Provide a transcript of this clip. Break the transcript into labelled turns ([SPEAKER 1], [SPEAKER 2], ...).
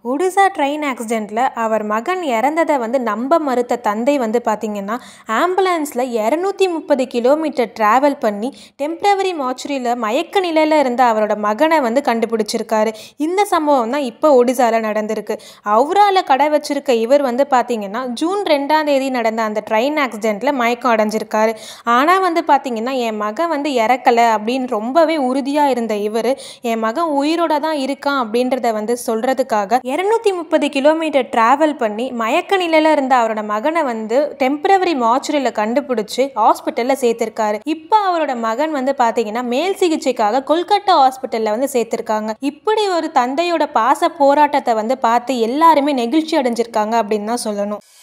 [SPEAKER 1] Odisha train ஆக்சிடெண்ட்டில் அவர் மகன் இறந்ததை வந்து நம்ப மறுத்த தந்தை வந்து பார்த்திங்கன்னா ஆம்புலன்ஸில் இரநூத்தி முப்பது கிலோமீட்டர் ட்ராவல் பண்ணி டெம்ப்ரவரி மாச்சுரியில் மயக்க நிலையில் இருந்த அவரோட மகனை வந்து கண்டுபிடிச்சிருக்காரு இந்த சம்பவம் தான் இப்போ ஒடிசாவில் நடந்திருக்கு அவுராவில் கடை வச்சிருக்க இவர் வந்து பார்த்திங்கன்னா ஜூன் ரெண்டாம் தேதி நடந்த அந்த ட்ரெயின் ஆக்சிடெண்ட்டில் மயக்கம் அடைஞ்சிருக்காரு ஆனால் வந்து பார்த்திங்கன்னா என் மகன் வந்து இறக்கலை அப்படின்னு ரொம்பவே உறுதியாக இருந்த இவர் என் மகன் உயிரோட தான் இருக்கான் அப்படின்றத வந்து சொல்கிறதுக்காக இரநூத்தி முப்பது கிலோமீட்டர் ட்ராவல் பண்ணி மயக்க நிலையில் இருந்த அவரோட மகனை வந்து டெம்பரவரி மாச்சுரியில் கண்டுபிடிச்சி ஹாஸ்பிட்டலில் சேர்த்திருக்காரு இப்போ அவரோட மகன் வந்து பார்த்தீங்கன்னா மேல் சிகிச்சைக்காக கொல்கட்டா ஹாஸ்பிட்டலில் வந்து சேர்த்திருக்காங்க இப்படி ஒரு தந்தையோட பாச போராட்டத்தை வந்து பார்த்து எல்லாருமே நெகிழ்ச்சி அடைஞ்சிருக்காங்க அப்படின்னு தான் சொல்லணும்